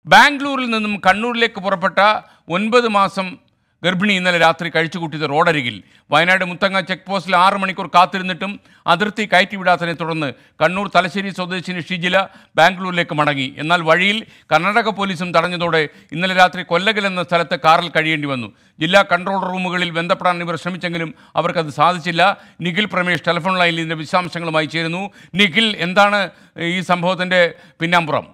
ബാംഗ്ലൂരിൽ നിന്നും കണ്ണൂരിലേക്ക് പുറപ്പെട്ട ഒൻപത് മാസം ഗർഭിണി ഇന്നലെ രാത്രി കഴിച്ചുകൂട്ടിയത് റോഡരികിൽ വയനാട് മുത്തങ്ങ ചെക്ക് പോസ്റ്റിൽ ആറ് മണിക്കൂർ കാത്തിരുന്നിട്ടും അതിർത്തി കയറ്റിവിടാത്തതിനെ തുടർന്ന് കണ്ണൂർ തലശ്ശേരി സ്വദേശിനി ഷിജില ബാംഗ്ലൂരിലേക്ക് മടങ്ങി എന്നാൽ വഴിയിൽ കർണാടക പോലീസും തടഞ്ഞതോടെ ഇന്നലെ രാത്രി കൊല്ലകൽ എന്ന സ്ഥലത്ത് കാറിൽ കഴിയേണ്ടി വന്നു ജില്ലാ കൺട്രോൾ റൂമുകളിൽ ബന്ധപ്പെടാൻ ഇവർ ശ്രമിച്ചെങ്കിലും അവർക്കത് സാധിച്ചില്ല നിഖിൽ പ്രമേഷ് ടെലിഫോൺ ലൈനിൽ ഇതിൻ്റെ വിശദാംശങ്ങളുമായി ചേരുന്നു നിഖിൽ എന്താണ് ഈ സംഭവത്തിൻ്റെ പിന്നാമ്പുറം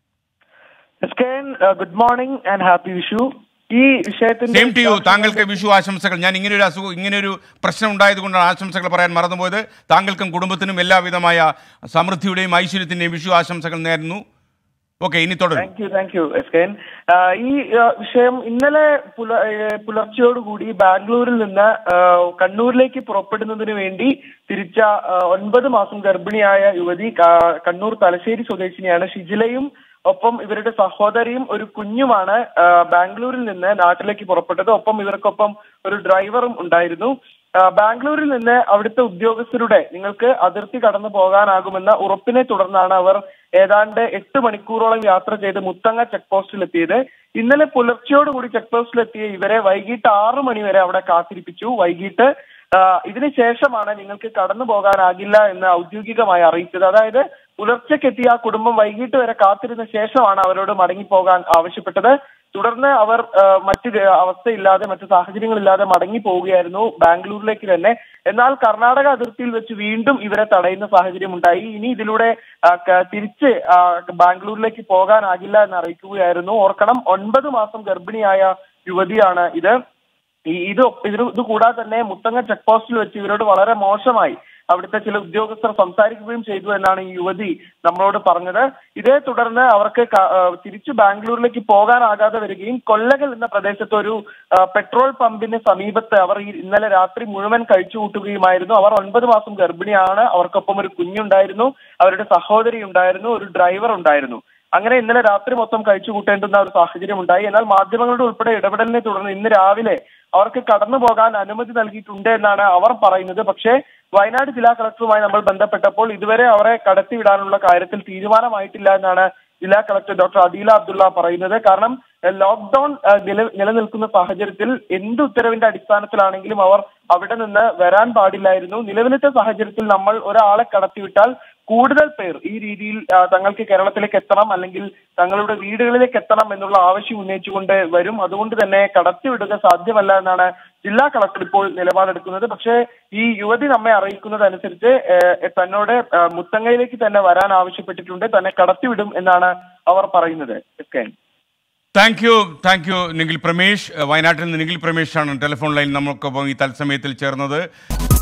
എസ്കേൻ good morning and happy Vishu ഈ വിഷയത്തിന്റെ സെയിം ടു യു താങ്കൾക്ക് വിഷു ആശംസകൾ ഞാൻ ഇങ്ങനെ ഒരു അസുഖം ഇങ്ങനെ ഒരു പ്രശ്നം ഉണ്ടായതുകൊണ്ടാണ് ആശംസകൾ പറയാൻ മറന്നുപോയത് താങ്കൾക്കും കുടുംബത്തിനും എല്ലാവിധമായ സമൃദ്ധിയുടെയും ഐശ്വര്യത്തിന്റെയും വിഷു ആശംസകൾ നേരുന്നു ഓക്കെ ഇനി തുടരും താങ്ക് യു താങ്ക് യു എസ്കേൻ ഈ ആ, വിഷയം ഇന്നലെ പുല ഏ, പുലർച്ചയോടുകൂടി ബാംഗ്ലൂരിൽ നിന്ന് ആ, കണ്ണൂരിലേക്ക് പുറപ്പെടുന്നതിന് വേണ്ടി തിരിച്ച ആ, ഒൻപത് മാസം ഗർഭിണിയായ യുവതി ക- കണ്ണൂർ തലശ്ശേരി സ്വദേശിനിയാണ് ഷിജിലയും ഒപ്പം ഇവരുടെ സഹോദരിയും ഒരു കുഞ്ഞുമാണ് ആ, ബാംഗ്ലൂരിൽ നിന്ന് നാട്ടിലേക്ക് പുറപ്പെട്ടത് ഒപ്പം ഇവർക്കൊപ്പം ഒരു ഡ്രൈവറും ഉണ്ടായിരുന്നു ആ, ബാംഗ്ലൂരിൽ നിന്ന് അവിടുത്തെ ഉദ്യോഗസ്ഥരുടെ നിങ്ങൾക്ക് അതിർത്തി കടന്നു പോകാനാകുമെന്ന ഉറപ്പിനെ തുടർന്നാണ് അവർ ഏതാണ്ട് എട്ട് മണിക്കൂറോളം യാത്ര ചെയ്ത് മുത്തങ്ങ ചെക്ക് പോസ്റ്റിൽ എത്തിയത് ഇന്നലെ പുലർച്ചയോടുകൂടി ചെക്ക് പോസ്റ്റിൽ എത്തിയ ഇവരെ വൈകിട്ട് ആറു മണി വരെ അവിടെ കാത്തിരിപ്പിച്ചു വൈകിട്ട് ആ, ഇതിന് ശേഷമാണ് നിങ്ങൾക്ക് കടന്നു പോകാനാകില്ല എന്ന് ഔദ്യോഗികമായി അറിയിച്ചത് അതായത് പുലർച്ചയ്ക്കെത്തിയ ആ കുടുംബം വൈകിട്ട് വരെ കാത്തിരുന്ന ശേഷമാണ് അവരോട് മടങ്ങിപ്പോകാൻ ആവശ്യപ്പെട്ടത് തുടർന്ന് അവർ ആ, മറ്റ് ര- അവസ്ഥയില്ലാതെ മറ്റ് സാഹചര്യങ്ങളില്ലാതെ മടങ്ങി പോവുകയായിരുന്നു ബാംഗ്ലൂരിലേക്ക് തന്നെ എന്നാൽ കർണാടക അതിർത്തിയിൽ വെച്ച് വീണ്ടും ഇവരെ തടയുന്ന സാഹചര്യം ഉണ്ടായി ഇനി ഇതിലൂടെ ആ, ക- തിരിച്ച് ആ, ബാംഗ്ലൂരിലേക്ക് പോകാനാകില്ല എന്ന് അറിയിക്കുകയായിരുന്നു ഓർക്കണം ഒൻപത് മാസം ഗർഭിണിയായ യുവതിയാണ് ഇത് ഈ ഇത് ഇത് ഇത് കൂടാതെ തന്നെ മുത്തങ്ങ ചെക്ക് പോസ്റ്റിൽ വെച്ച് ഇവരോട് വളരെ മോശമായി അവിടുത്തെ ചില ഉദ്യോഗസ്ഥർ സംസാരിക്കുകയും ചെയ്തു എന്നാണ് ഈ യുവതി നമ്മളോട് പറഞ്ഞത് ഇതേ തുടർന്ന് അവർക്ക് ക- ആ, തിരിച്ചു ബാംഗ്ലൂരിലേക്ക് പോകാനാകാതെ വരികയും കൊല്ലകൽ എന്ന പ്രദേശത്ത് ഒരു ആ, പെട്രോൾ പമ്പിന് സമീപത്ത് അവർ ഈ ഇന്നലെ രാത്രി മുഴുവൻ കഴിച്ചു കൂട്ടുകയുമായിരുന്നു അവർ ഒൻപത് മാസം ഗർഭിണിയാണ് അവർക്കൊപ്പം ഒരു കുഞ്ഞുണ്ടായിരുന്നു അവരുടെ സഹോദരി ഉണ്ടായിരുന്നു ഒരു ഡ്രൈവർ ഉണ്ടായിരുന്നു അങ്ങനെ ഇന്നലെ രാത്രി മൊത്തം കഴിച്ചു കൂട്ടേണ്ടുന്ന ഒരു സാഹചര്യം ഉണ്ടായി എന്നാൽ മാധ്യമങ്ങളുടെ ഉൾപ്പെടെ ഇടപെടലിനെ തുടർന്ന് ഇന്ന് രാവിലെ അവർക്ക് കടന്നു പോകാൻ അനുമതി നൽകിയിട്ടുണ്ട് എന്നാണ് അവർ പറയുന്നത് പക്ഷേ വയനാട് ജില്ലാ കളക്ടറുമായി നമ്മൾ ബന്ധപ്പെട്ടപ്പോൾ ഇതുവരെ അവരെ കടത്തിവിടാനുള്ള കാര്യത്തിൽ തീരുമാനമായിട്ടില്ല എന്നാണ് ജില്ലാ കളക്ടർ ഡോക്ടർ അദീല അബ്ദുള്ള പറയുന്നത് കാരണം എഹ്, ലോക്ക്ഡൌൺ എഹ്, നില- നിലനിൽക്കുന്ന സാഹചര്യത്തിൽ എന്ത് ഉത്തരവിന്റെ അടിസ്ഥാനത്തിലാണെങ്കിലും അവർ അവിടെ നിന്ന് വരാൻ പാടില്ലായിരുന്നു നിലവിലത്തെ സാഹചര്യത്തിൽ നമ്മൾ ഒരാളെ കടത്തിവിട്ടാൽ കൂടുതൽ പേർ ഈ രീതിയിൽ ആ, തങ്ങൾക്ക് കേരളത്തിലേക്ക് എത്തണം അല്ലെങ്കിൽ തങ്ങളുടെ വീടുകളിലേക്ക് എത്തണം എന്നുള്ള ആവശ്യം ഉന്നയിച്ചുകൊണ്ട് വരും അതുകൊണ്ട് തന്നെ കടത്തിവിടുക സാധ്യമല്ല എന്നാണ് ജില്ലാ കളക്ടർ ഇപ്പോൾ നിലപാടെടുക്കുന്നത് പക്ഷേ ഈ യുവതി നമ്മെ അറിയിക്കുന്നത് അനുസരിച്ച് ഏഹ്, തന്നോട് ആ, മുത്തങ്ങയിലേക്ക് തന്നെ വരാൻ ആവശ്യപ്പെട്ടിട്ടുണ്ട് തന്നെ കടത്തിവിടും എന്നാണ് അവർ പറയുന്നത് yes thank you thank you Nikhil Pramesh വയനാട്ടിൽ നിന്ന് നിഖിൽ പ്രമേഷാണ് ടെലിഫോൺ ലൈൻ നമുക്കൊപ്പം ഈ തത്സമയത്തിൽ ചേർന്നത്